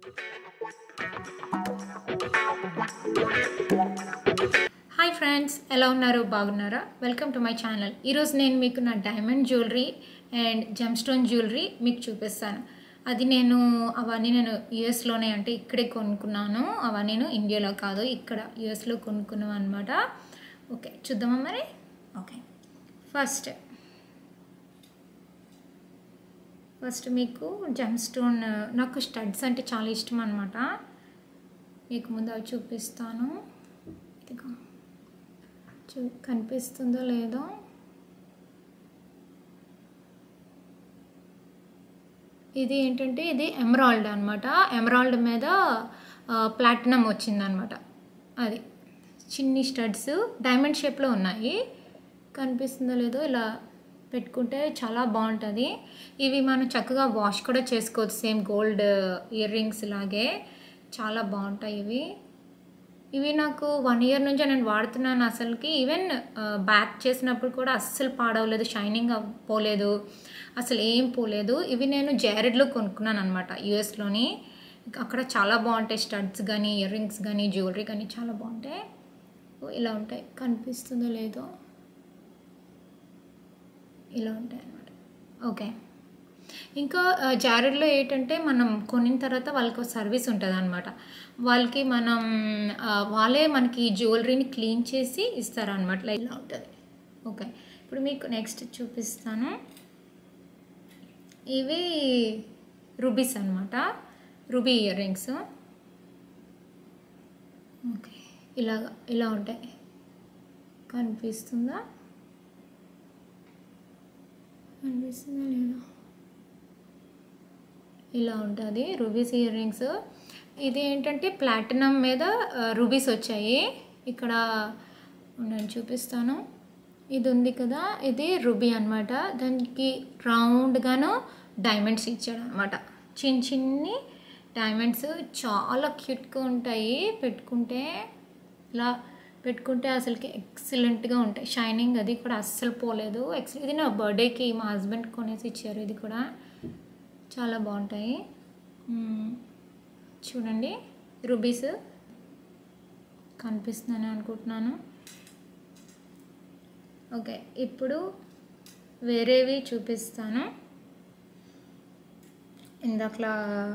Hi friends ఎలా ఉన్నారు బాగున్నారా వెల్కమ్ టు మై ఛానల్ ఈరోజు నేను మీకు నా diamond jewellery and gem stone jewellery మీకు చూపిస్తాను అది నేను అవన్నీ నేను యుఎస్లోనే అంటే ఇక్కడే కొనుక్కున్నాను అవన్నీ నేను ఇండియాలో కాదు ఇక్కడ యుఎస్లో కొనుక్కున్నాను అనమాట ఓకే చూద్దామా మరి ఓకే ఫస్ట్ ఫస్ట్ మీకు జెమ్ స్టోన్ నాకు స్టడ్స్ అంటే చాలా ఇష్టం అనమాట మీకు ముందు అవి చూపిస్తాను ఇదిగో చూ కనిపిస్తుందో లేదో ఇది ఏంటంటే ఇది ఎమరాల్డ్ అనమాట ఎమరాల్డ్ మీద ప్లాటినం వచ్చిందనమాట అది చిన్ని స్టడ్స్ డైమండ్ షేప్లో ఉన్నాయి కనిపిస్తుందో లేదో ఇలా పెట్టుకుంటే చాలా బాగుంటుంది ఇవి మనం చక్కగా వాష్ కూడా చేసుకోవచ్చు సేమ్ గోల్డ్ ఇయర్ రింగ్స్ లాగే చాలా బాగుంటాయి ఇవి ఇవి నాకు వన్ ఇయర్ నుంచి నేను వాడుతున్నాను అసలుకి ఈవెన్ బ్యాక్ చేసినప్పుడు కూడా అస్సలు పాడవలేదు షైనింగ్ పోలేదు అసలు ఏం పోలేదు ఇవి నేను జారెడ్లో కొనుక్కున్నాను అనమాట యూఎస్లోని అక్కడ చాలా బాగుంటాయి స్టడ్స్ కానీ ఇయర్ రింగ్స్ కానీ జ్యువెలరీ కానీ చాలా బాగుంటాయి ఇలా ఉంటాయి కనిపిస్తుందో లేదో ఇలా ఉంటాయి అన్నమాట ఓకే ఇంకా జారెడ్లో ఏంటంటే మనం కొనిన తర్వాత వాళ్ళకి సర్వీస్ ఉంటుంది అనమాట వాళ్ళకి మనం వాళ్ళే మనకి జ్యువెలరీని క్లీన్ చేసి ఇస్తారనమాట ఇలా ఉంటుంది ఓకే ఇప్పుడు మీకు నెక్స్ట్ చూపిస్తాను ఇవి రుబీస్ అనమాట రుబీ ఇయర్ రింగ్స్ ఓకే ఇలా ఇలా ఉంటాయి కనిపిస్తుందా కనిపిస్తుందా లేదా ఇలా ఉంటుంది రూబీస్ ఇయర్ రింగ్స్ ఇది ఏంటంటే ప్లాటినం మీద రూబీస్ వచ్చాయి ఇక్కడ నేను చూపిస్తాను ఇది ఉంది కదా ఇది రూబీ అనమాట దానికి రౌండ్గాను డైమండ్స్ ఇచ్చాడు అనమాట చిన్న చిన్ని డైమండ్స్ చాలా క్యూట్గా ఉంటాయి పెట్టుకుంటే ఇలా పెట్టుకుంటే అసలుకి ఎక్సలెంట్గా ఉంటాయి షైనింగ్ అది కూడా అస్సలు పోలేదు ఎక్స్ ఇది నా బర్త్డేకి మా హస్బెండ్ కొనేసి ఇచ్చారు ఇది కూడా చాలా బాగుంటాయి చూడండి రుబీస్ కనిపిస్తుందని అనుకుంటున్నాను ఓకే ఇప్పుడు వేరేవి చూపిస్తాను ఇందాకలా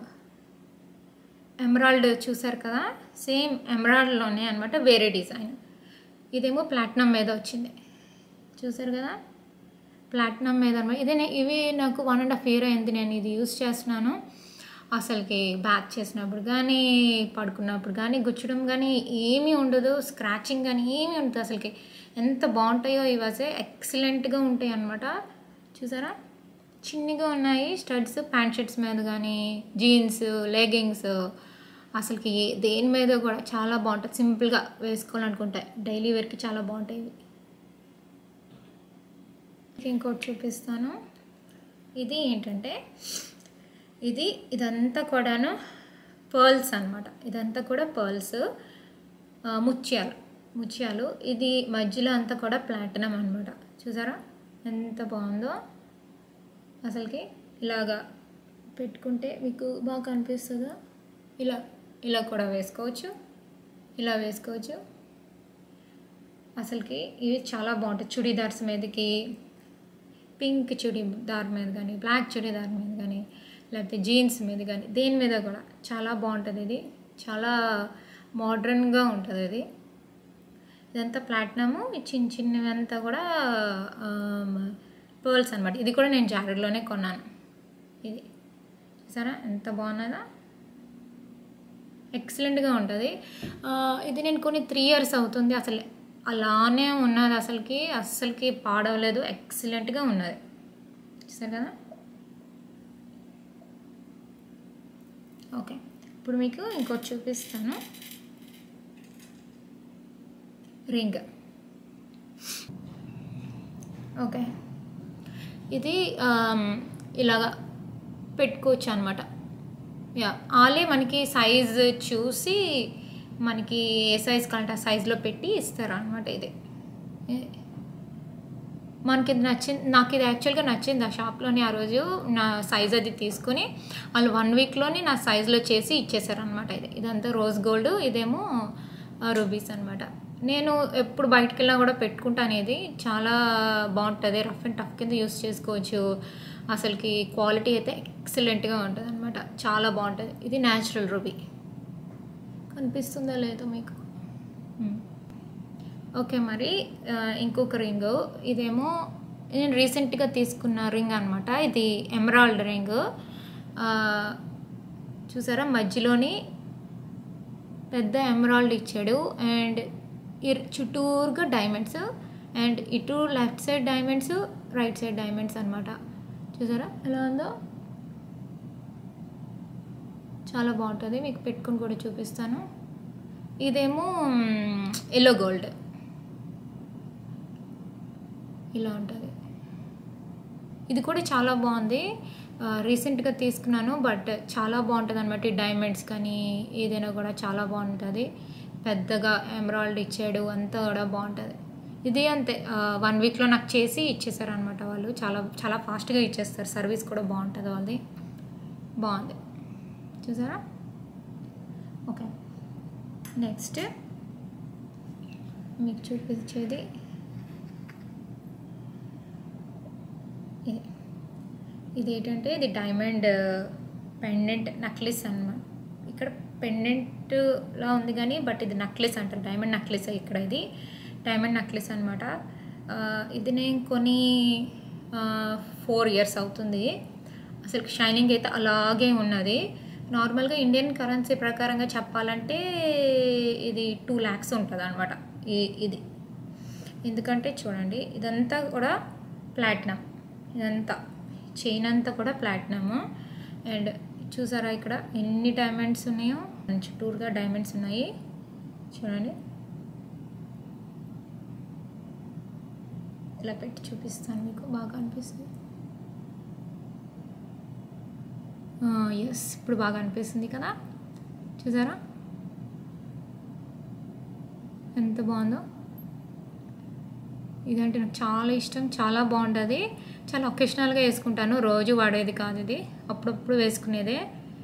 ఎమరాల్డ్ చూసారు కదా సేమ్ ఎమరాల్డ్లోనే అనమాట వేరే డిజైన్ ఇదేమో ప్లాటినం మీద వచ్చింది చూసారు కదా ప్లాటినం మీద అనమాట ఇదే ఇవి నాకు వన్ అండ్ హాఫ్ ఇయర్ అయింది నేను ఇది యూస్ చేస్తున్నాను అసలుకి బ్యాక్ చేసినప్పుడు కానీ పడుకున్నప్పుడు కానీ గుచ్చడం కానీ ఏమీ ఉండదు స్క్రాచింగ్ కానీ ఏమీ ఉండదు అసలుకి ఎంత బాగుంటాయో ఇవి అసలు ఎక్సలెంట్గా ఉంటాయి అనమాట చూసారా చిన్నగా ఉన్నాయి స్టడ్స్ ప్యాంట్ షర్ట్స్ మీద కానీ జీన్స్ లెగింగ్స్ అసలుకి దేని మీద కూడా చాలా బాగుంటుంది సింపుల్గా వేసుకోవాలనుకుంటాయి డైలీ వేర్కి చాలా బాగుంటాయి ఇవి ఇంకోటి చూపిస్తాను ఇది ఏంటంటే ఇది ఇదంతా కూడాను పర్ల్స్ అనమాట ఇదంతా కూడా పర్ల్స్ ముత్యాలు ముత్యాలు ఇది మధ్యలో అంతా కూడా ప్లాటినం అనమాట చూసారా ఎంత బాగుందో అసలుకి ఇలాగా పెట్టుకుంటే మీకు బాగా కనిపిస్తుందా ఇలా ఇలా కూడా వేసుకోవచ్చు ఇలా వేసుకోవచ్చు అసలుకి ఇవి చాలా బాగుంటాయి చుడీదార్స్ మీదకి పింక్ చుడీదార్ మీద కానీ బ్లాక్ చుడీదార్ మీద కానీ లేకపోతే జీన్స్ మీద కానీ దేని మీద కూడా చాలా బాగుంటుంది ఇది చాలా మోడ్రన్గా ఉంటుంది ఇది ఇదంతా ప్లాటినము చిన్న చిన్నవి అంతా కూడా పర్ల్స్ అనమాట ఇది కూడా నేను జారెడ్లోనే కొన్నాను ఇది చూసారా ఎంత బాగున్నదా ఎక్సలెంట్గా ఉంటుంది ఇది నేను కొన్ని త్రీ ఇయర్స్ అవుతుంది అసలు అలానే ఉన్నది అసలుకి అస్సలకి పాడవలేదు ఎక్సలెంట్గా ఉన్నది చూసారు కదా ఓకే ఇప్పుడు మీకు ఇంకోటి చూపిస్తాను రింగ్ ఓకే ఇది ఇలాగా పెట్టుకోవచ్చు అనమాట యా వాళ్ళే మనకి సైజ్ చూసి మనకి ఏ సైజ్ కావాలంటే ఆ సైజులో పెట్టి ఇస్తారు అనమాట ఇది మనకి ఇది నచ్చింది నాకు ఇది యాక్చువల్గా నచ్చింది ఆ షాప్లోని ఆ రోజు నా సైజ్ అది తీసుకుని వాళ్ళు వన్ వీక్లోని నా సైజులో చేసి ఇచ్చేసారనమాట ఇది ఇదంతా రోజ్ గోల్డ్ ఇదేమో రూబీస్ అనమాట నేను ఎప్పుడు బయటకు వెళ్ళినా కూడా పెట్టుకుంటాను ఇది చాలా బాగుంటుంది రఫ్ అండ్ టఫ్ కింద యూస్ చేసుకోవచ్చు అసలుకి క్వాలిటీ అయితే ఎక్సలెంట్గా ఉంటుంది అనమాట చాలా బాగుంటుంది ఇది న్యాచురల్ రూబీ కనిపిస్తుందా లేదో మీకు మ్మ్. ఓకే మరి ఆ, ఇంకొక రింగ్ ఇదేమో నేను రీసెంట్గా తీసుకున్న రింగ్ అనమాట ఇది ఎమరాల్డ్ రింగ్ చూసారా మధ్యలోని పెద్ద ఎమరాల్డ్ ఇచ్చాడు అండ్ ఇర్ చుట్టూరుగా డైమండ్స్ అండ్ ఇటు left side diamonds right side diamonds అనమాట చూసారా ఎలా ఉందో చాలా బాగుంటుంది మీకు పెట్టుకుని కూడా చూపిస్తాను ఇదేమో ఎల్లో గోల్డ్ ఇలా ఉంటుంది ఇది కూడా చాలా బాగుంది రీసెంట్గా తీసుకున్నాను బట్ చాలా బాగుంటుంది అనమాట ఈ డైమండ్స్ కానీ ఏదైనా కూడా చాలా బాగుంటుంది పెద్దగా ఎమరాల్డ్ ఇచ్చాడు అంతా కూడా బాగుంటుంది ఇది అంతే వన్ వీక్లో నాకు చేసి ఇచ్చేసారు అనమాట వాళ్ళు చాలా చాలా ఫాస్ట్గా ఇచ్చేస్తారు సర్వీస్ కూడా బాగుంటుంది వాళ్ళది బాగుంది చూసారా ఓకే నెక్స్ట్ మీకు చూపించేది ఇది ఇది ఏంటంటే ఇది డైమండ్ పెండెంట్ నక్లెస్ అన్నమాట ఇక్కడ పెండెంట్లా ఉంది కానీ బట్ ఇది నక్లెస్ అంటారు డైమండ్ నక్లెస్ ఇక్కడ ఇది డైమండ్ నక్లెస్ అనమాట ఇది నేను కొని ఫోర్ ఇయర్స్ అవుతుంది అసలు షైనింగ్ అయితే అలాగే ఉన్నది నార్మల్గా ఇండియన్ కరెన్సీ ప్రకారంగా చెప్పాలంటే ఇది టూ ల్యాక్స్ ఉంటుంది అనమాట ఇది ఎందుకంటే చూడండి ఇదంతా కూడా ప్లాటినం ఇదంతా చైన్ అంతా కూడా ప్లాటినమ్ అండ్ చూసారా ఇక్కడ ఎన్ని డైమండ్స్ ఉన్నాయో చుట్టూరుగా డైమండ్స్ ఉన్నాయి చూడండి ఇలా పెట్టి చూపిస్తాను మీకు బాగా అనిపిస్తుంది ఎస్ ఇప్పుడు బాగా అనిపిస్తుంది కదా చూసారా ఎంత బాగుందో ఇదంటే నాకు చాలా ఇష్టం చాలా బాగుంటుంది చాలా ఒకేషనల్గా వేసుకుంటాను రోజు వాడేది కాదు ఇది అప్పుడప్పుడు వేసుకునేదే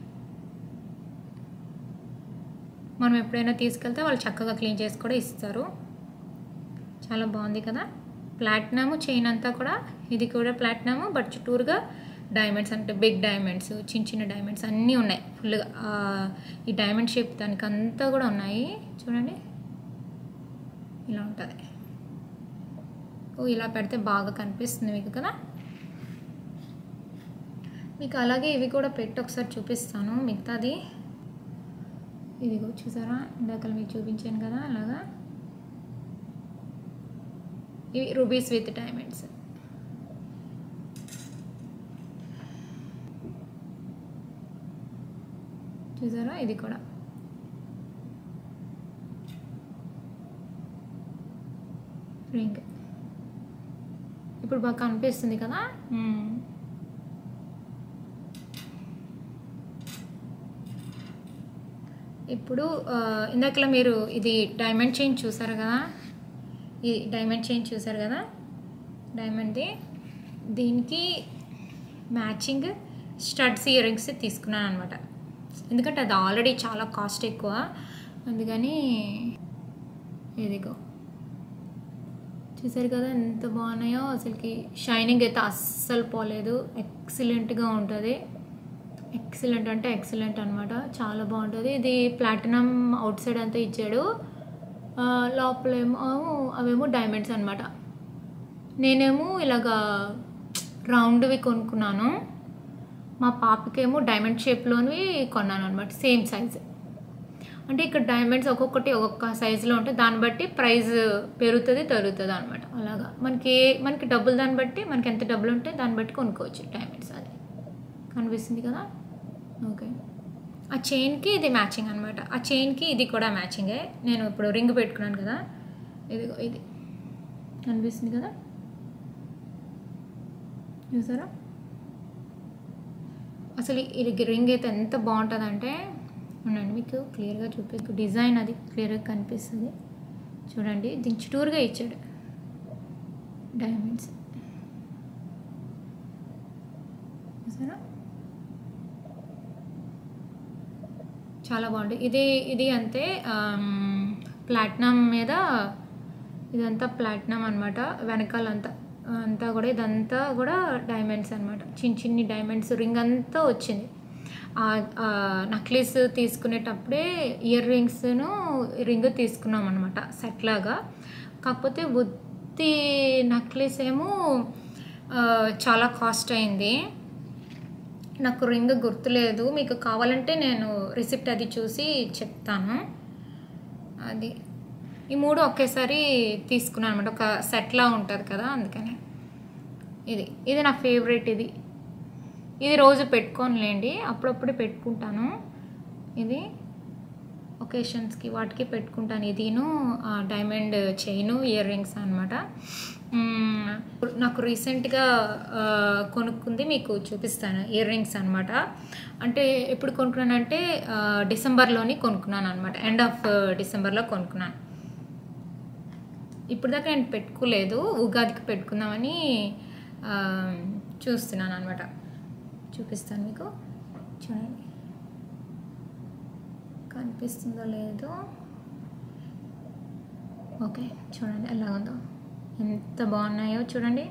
మనం ఎప్పుడైనా తీసుకెళ్తే వాళ్ళు చక్కగా క్లీన్ చేసి కూడా ఇస్తారు చాలా బాగుంది కదా ప్లాటినమ్ చైన్ అంతా కూడా ఇది కూడా ప్లాటినమ్ బట్ చుట్టూరుగా డైమండ్స్ అంటే బిగ్ డైమండ్స్ చిన్న చిన్న డైమండ్స్ అన్నీ ఉన్నాయి ఫుల్గా ఈ డైమండ్ షేప్ దానికి అంతా కూడా ఉన్నాయి చూడండి ఇలా ఉంటుంది ఓ ఇలా పెడితే బాగా కనిపిస్తుంది మీకు కదా మీకు అలాగే ఇవి కూడా పెట్టి ఒకసారి చూపిస్తాను మిగతాది ఇదిగో చూసారా ఇందాక మీకు చూపించాను కదా అలాగా ఇవి రూబీస్ విత్ డైమండ్స్ చూసారా ఇది కూడా రింగ్ ఇప్పుడు బాగా కనిపిస్తుంది కదా మ్మ్. ఇప్పుడు ఆ, ఇందాకలా మీరు ఇది డైమండ్ చైన్ చూసారు కదా ఈ డైమండ్ చైన్ చూసారు కదా డైమండ్ది దీనికి మ్యాచింగ్ స్టడ్స్ ఇయర్ రింగ్స్ తీసుకున్నాను అనమాట ఎందుకంటే అది ఆల్రెడీ చాలా కాస్ట్ ఎక్కువ అందుకని ఇదిగో చూసారు కదా ఎంత బాగున్నాయో అసలుకి షైనింగ్ అయితే అస్సలు పోలేదు ఎక్సలెంట్గా ఉంటుంది ఎక్సలెంట్ అంటే ఎక్సలెంట్ అనమాట చాలా బాగుంటుంది ఇది ప్లాటినం అవుట్ సైడ్ అంతా ఇచ్చాడు ఆ, లోపలేమో అవేమో డైమండ్స్ అనమాట నేనేమో ఇలాగా రౌండ్వి కొనుక్కున్నాను మా పాపకేమో డైమండ్ షేప్లోనివి కొన్నాను అనమాట సేమ్ సైజ్ అంటే ఇక్కడ డైమండ్స్ ఒక్కొక్కటి ఒక్కొక్క సైజులో ఉంటాయి దాన్ని బట్టి ప్రైస్ పెరుగుతుంది తరుగుతుంది అనమాట అలాగా మనకి ఏ- మనకి డబ్బులు దాన్ని బట్టి మనకి ఎంత డబ్బులు ఉంటే దాన్ని బట్టి కొనుక్కోవచ్చు డైమండ్స్ అది కనిపిస్తుంది కదా ఓకే ఆ చైన్కి ఇది మ్యాచింగ్ అనమాట ఆ చైన్కి ఇది కూడా మ్యాచింగే నేను ఇప్పుడు రింగ్ పెట్టుకున్నాను కదా ఇదిగో ఇది కనిపిస్తుంది కదా చూసారా అసలు ఈ రింగ్ అయితే ఎంత బాగుంటుందంటే ఉండండి మీకు క్లియర్గా చూపిస్తూ డిజైన్ అది క్లియర్గా కనిపిస్తుంది చూడండి దీని చుట్టూరుగా ఇచ్చాడు డైమండ్స్ చూసారా చాలా బాగుంది ఇది ఇది అంతే ప్లాటినం మీద ఇదంతా ప్లాటినం అనమాట వెనకాలంతా అంతా కూడా ఇదంతా కూడా డైమండ్స్ అనమాట చిన్న చిన్ని డైమండ్స్ రింగ్ అంతా వచ్చింది నక్లీస్ తీసుకునేటప్పుడే ఇయర్ రింగ్స్ను రింగ్ తీసుకున్నాం అనమాట సెట్ లాగా కాకపోతే బుద్ధి నక్లీస్ ఏమో ఆ, చాలా కాస్ట్ అయింది నాకు రింగ్ గుర్తులేదు మీకు కావాలంటే నేను రిసిప్ట్ అది చూసి చెప్తాను అది ఈ మూడు ఒకేసారి తీసుకున్నాను అనమాట ఒక సెట్లా ఉంటుంది కదా అందుకని ఇది ఇది నా ఫేవరెట్ ఇది ఇది రోజు పెట్టుకోనులేండి అప్పుడప్పుడు పెట్టుకుంటాను ఇది ఒకేషన్స్కి వాటికి పెట్టుకుంటాను ఇదిను ఆ, డైమండ్ చైను ఇయర్ రింగ్స్ అనమాట నాకు రీసెంట్గా ఆ, కొనుక్కుంది మీకు చూపిస్తాను ఇయర్ రింగ్స్ అనమాట అంటే ఎప్పుడు కొనుక్కున్నానంటే ఆ, డిసెంబర్లోని కొనుక్కున్నాను అనమాట ఎండ్ ఆఫ్ డిసెంబర్లో కొనుక్కున్నాను ఇప్పుడు దాకా నేను పెట్టుకోలేదు ఉగాదికి పెట్టుకుందామని ఆ, చూస్తున్నాను అనమాట చూపిస్తాను మీకు చూడండి కనిపిస్తుందో లేదో ఓకే చూడండి ఎలా ఉందో ఎంత బాగున్నాయో చూడండి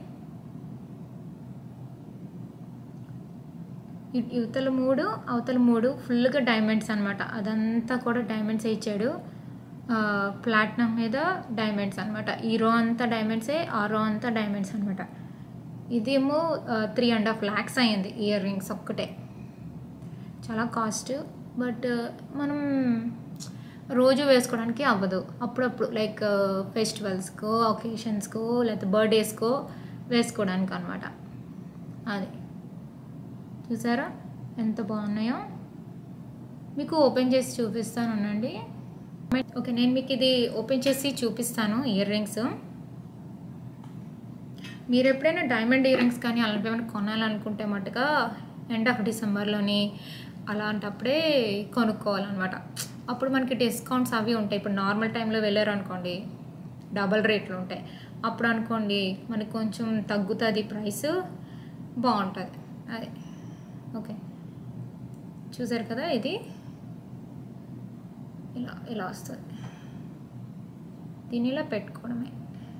ఇ- ఇవతల మూడు అవతల మూడు ఫుల్గా డైమండ్స్ అనమాట అదంతా కూడా డైమండ్స్ ఇచ్చాడు ప్లాటినం మీద డైమండ్స్ అనమాట ఈ రో అంతా డైమండ్సే ఆ రో అంతా డైమండ్స్ అనమాట ఇదేమో త్రీ అండ్ హాఫ్ ల్యాక్స్ అయ్యింది ఇయర్ రింగ్స్ ఒక్కటే చాలా కాస్ట్ బట్ మనం రోజు వేసుకోవడానికి అవ్వదు అప్పుడప్పుడు లైక్ ఫెస్టివల్స్కో ఒకేషన్స్కో లేకపోతే బర్త్డేస్కో వేసుకోవడానికి అనమాట అది చూసారా ఎంత బాగున్నాయో మీకు ఓపెన్ చేసి చూపిస్తాను ఉండండి ఓకే నేను మీకు ఇది ఓపెన్ చేసి చూపిస్తాను ఇయర్ రింగ్స్ మీరు ఎప్పుడైనా డైమండ్ ఇయర్ రింగ్స్ కానీ అలాంటివి ఏమైనా కొనాలనుకుంటే మట్టుగా ఎండ్ ఆఫ్ డిసెంబర్లోని అలాంటప్పుడే కొనుక్కోవాలన్నమాట అప్పుడు మనకి డిస్కౌంట్స్ అవి ఉంటాయి ఇప్పుడు నార్మల్ టైంలో వెళ్ళారు అనుకోండి డబల్ రేట్లు ఉంటాయి అప్పుడు అనుకోండి మనకి కొంచెం తగ్గుతుంది ప్రైస్ బాగుంటుంది అదే ఓకే చూసారు కదా ఇది ఇలా ఇలా వస్తుంది దీన్ని ఇలా పెట్టుకోవడమే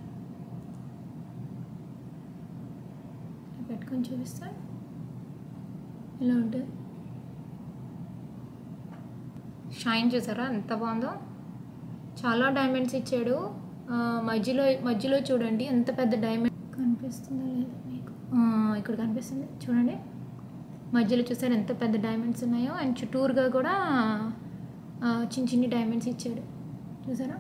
పెట్టుకొని చూపిస్తా ఇలా ఉంటుంది షైన్ చూసారా ఎంత బాగుందో చాలా డైమండ్స్ ఇచ్చాడు ఆ, మధ్యలో మధ్యలో చూడండి ఎంత పెద్ద డైమండ్ కనిపిస్తుందో లేదు మీకు ఆ, ఇక్కడ కనిపిస్తుంది చూడండి మధ్యలో చూసారు ఎంత పెద్ద డైమండ్స్ ఉన్నాయో అండ్ చుట్టూరుగా కూడా ఆ, చిన్న చిన్ని డైమండ్స్ ఇచ్చాడు చూసారా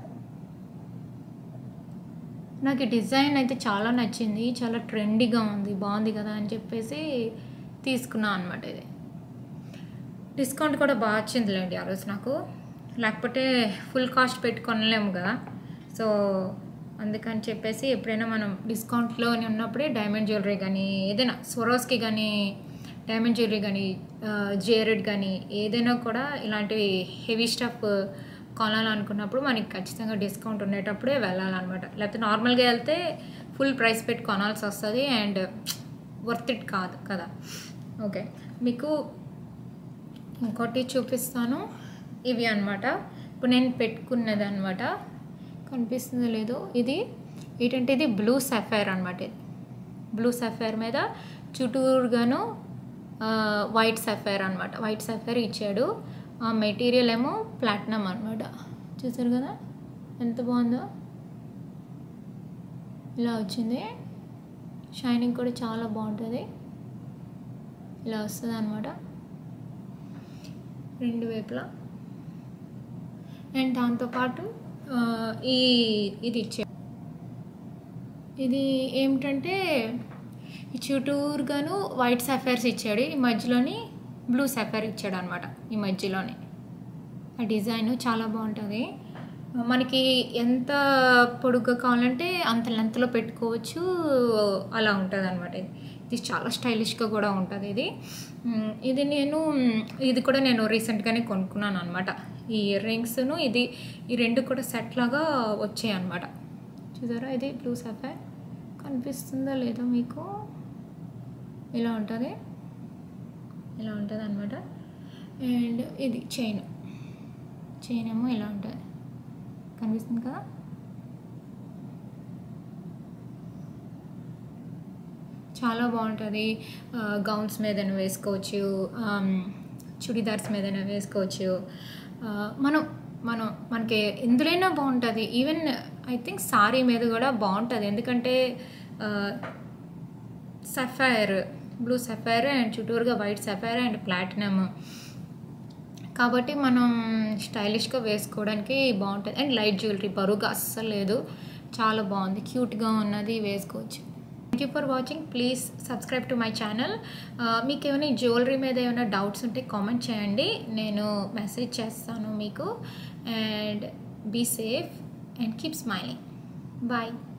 నాకు ఈ డిజైన్ అయితే చాలా నచ్చింది చాలా ట్రెండీగా ఉంది బాగుంది కదా అని చెప్పేసి తీసుకున్నాను అనమాట ఇది డిస్కౌంట్ కూడా బాగా వచ్చిందిలేండి ఆ రోజు నాకు లేకపోతే ఫుల్ కాస్ట్ పెట్టుకొనలేము కదా సో అందుకని చెప్పేసి ఎప్పుడైనా మనం డిస్కౌంట్లో ఉన్నప్పుడే డైమండ్ జ్యువెలరీ కానీ ఏదైనా సొరోస్కి కానీ డైమండ్ జ్యువెలరీ కానీ జేరెడ్ కానీ ఏదైనా కూడా ఇలాంటివి హెవీ స్టఫ్ కొనాలనుకున్నప్పుడు మనకి ఖచ్చితంగా డిస్కౌంట్ ఉండేటప్పుడే వెళ్ళాలన్నమాట లేకపోతే నార్మల్గా వెళ్తే ఫుల్ ప్రైస్ పెట్టి కొనాల్సి వస్తుంది అండ్ వర్త్ ఇట్ కాదు కదా ఓకే మీకు ఇంకోటి చూపిస్తాను ఇవి అన్నమాట ఇప్పుడు నేను పెట్టుకున్నది అనమాట కనిపిస్తుందో లేదో ఇది ఏంటంటే ఇది బ్లూ సఫైర్ అనమాట ఇది బ్లూ సఫైర్ మీద చుట్టూరుగాను వైట్ సఫైర్ అనమాట వైట్ సఫైర్ ఇచ్చాడు ఆ మెటీరియల్ ఏమో ప్లాటినం అనమాట చూసారు కదా ఎంత బాగుందో ఇలా వచ్చింది షైనింగ్ కూడా చాలా బాగుంటుంది ఇలా వస్తుంది అనమాట రెండు వైపులా అండ్ దాంతోపాటు ఆ, ఈ ఇది ఇచ్చే ఇది ఏమిటంటే ఈ చుట్టూరుగాను వైట్ సఫైర్స్ ఇచ్చాడు ఈ మధ్యలోని బ్లూ సఫైర్ ఇచ్చాడు అనమాట ఈ మధ్యలోని ఆ డిజైన్ చాలా బాగుంటుంది మనకి ఎంత పొడుగ్గా కావాలంటే అంత లెంత్లో పెట్టుకోవచ్చు అలా ఉంటుంది అనమాట ఇది ఇది చాలా స్టైలిష్గా కూడా ఉంటుంది ఇది మ్, ఇది నేను మ్, ఇది కూడా నేను రీసెంట్గానే కొనుక్కున్నాను అనమాట ఈ ఇయర్ రింగ్స్ను ఇది ఈ రెండు కూడా సెట్ లాగా వచ్చాయి అనమాట చూసారా ఇది బ్లూ సఫైర్ కనిపిస్తుందా లేదో మీకు ఇలా ఉంటుంది ఇలా ఉంటుంది అనమాట అండ్ ఇది చైన్ చైన్ ఏమో ఇలా ఉంటుంది కనిపిస్తుంది కదా చాలా బాగుంటుంది గౌన్స్ మీదైనా వేసుకోవచ్చు ఆమ్, చుడిదార్స్ మీదైనా వేసుకోవచ్చు ఆ, మనం మనం మనకి ఎందులోనైనా బాగుంటుంది ఈవెన్ ఐ థింక్ సారీ మీద కూడా బాగుంటుంది ఎందుకంటే సఫైర్ బ్లూ సఫైర్ అండ్ చుట్టూరుగా వైట్ సఫైర్ అండ్ ప్లాటినమ్ కాబట్టి మనం స్టైలిష్గా వేసుకోవడానికి బాగుంటుంది అండ్ లైట్ జ్యువెలరీ బరువుగా అస్సలు లేదు చాలా బాగుంది క్యూట్గా ఉన్నది వేసుకోవచ్చు thank you for watching please subscribe to my channel మీకు ఏమైనా జ్యువెలరీ మీద ఏమైనా డౌట్స్ ఉంటే కామెంట్ చేయండి నేను మెసేజ్ చేస్తాను మీకు and be safe and keep smiling bye